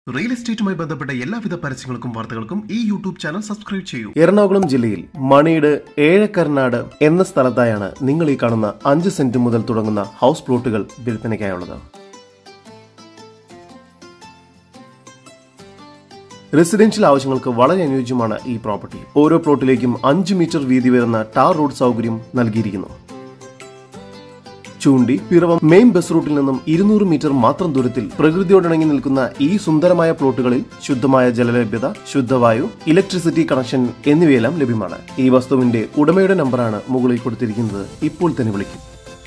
real എസ്റ്റേറ്റുമായി ബന്ധപ്പെട്ട എല്ലാവിധ പരസ്യങ്ങൾക്കും വാർത്തകൾക്കും ഈ യൂട്യൂബ് ചാനൽ സബ്സ്ക്രൈബ് ചെയ്യൂ എറണാകുളം ജില്ലയിൽ മണിയുടെ ഏഴക്കർനാട് എന്ന സ്ഥലത്തായാണ് നിങ്ങൾ ഈ കാണുന്ന അഞ്ച് സെന്റ് മുതൽ തുടങ്ങുന്ന ഹൗസ് പ്ലോട്ടുകൾ വിൽപ്പനയ്ക്കായുള്ളത് റെസിഡൻഷ്യൽ ആവശ്യങ്ങൾക്ക് വളരെ അനുയോജ്യമാണ് ഈ പ്രോപ്പർട്ടി ഓരോ പ്ലോട്ടിലേക്കും അഞ്ച് മീറ്റർ വീതി വരുന്ന ടാർ റോഡ് സൗകര്യം നൽകിയിരിക്കുന്നു ചൂണ്ടി പിറവം മെയിൻ ബസ് റൂട്ടിൽ നിന്നും ഇരുന്നൂറ് മീറ്റർ മാത്രം ദൂരത്തിൽ പ്രകൃതിയോടിണങ്ങി നിൽക്കുന്ന ഈ സുന്ദരമായ പ്ലോട്ടുകളിൽ ശുദ്ധമായ ജലലഭ്യത ശുദ്ധവായു ഇലക്ട്രിസിറ്റി കണക്ഷൻ എന്നിവയെല്ലാം ലഭ്യമാണ് ഈ വസ്തുവിന്റെ ഉടമയുടെ നമ്പറാണ് മുകളിൽ കൊടുത്തിരിക്കുന്നത് ഇപ്പോൾ തന്നെ വിളിക്കും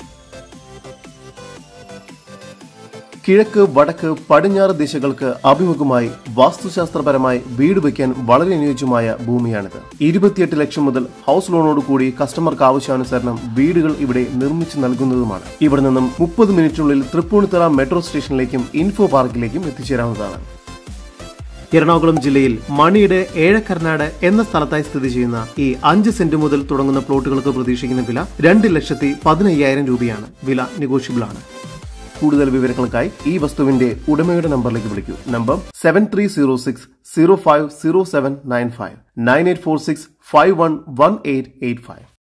കിഴക്ക് വടക്ക് പടിഞ്ഞാറ് ദിശകൾക്ക് അഭിമുഖമായി വാസ്തുശാസ്ത്രപരമായി വീട് വയ്ക്കാൻ വളരെ അനുയോജ്യമായ ഭൂമിയാണിത് ഇരുപത്തിയെട്ട് ലക്ഷം മുതൽ ഹൗസ് ലോണോട് കൂടി കസ്റ്റമർക്ക് ആവശ്യാനുസരണം വീടുകൾ ഇവിടെ നിർമ്മിച്ചു നൽകുന്നതുമാണ് ഇവിടെ നിന്നും മുപ്പത് മിനിറ്റിനുള്ളിൽ തൃപ്പൂണിത്തറ മെട്രോ സ്റ്റേഷനിലേക്കും ഇൻഫോ പാർക്കിലേക്കും എത്തിച്ചേരാവുന്നതാണ് എറണാകുളം ജില്ലയിൽ മണിയുടെ ഏഴക്കർനാട് എന്ന സ്ഥലത്തായി സ്ഥിതി ചെയ്യുന്ന ഈ അഞ്ച് സെന്റ് മുതൽ തുടങ്ങുന്ന പ്ലോട്ടുകൾക്ക് പ്രതീക്ഷിക്കുന്ന വില രണ്ട് ലക്ഷത്തി പതിനയ്യായിരം രൂപയാണ് വില നെഗോഷ്യബിൾ ആണ് കൂടുതൽ വിവരങ്ങൾക്കായി ഈ വസ്തുവിന്റെ ഉടമയുടെ നമ്പറിലേക്ക് വിളിക്കൂ number seven three zero six zero five zero seven nine five nine eight four six five one one eight eight five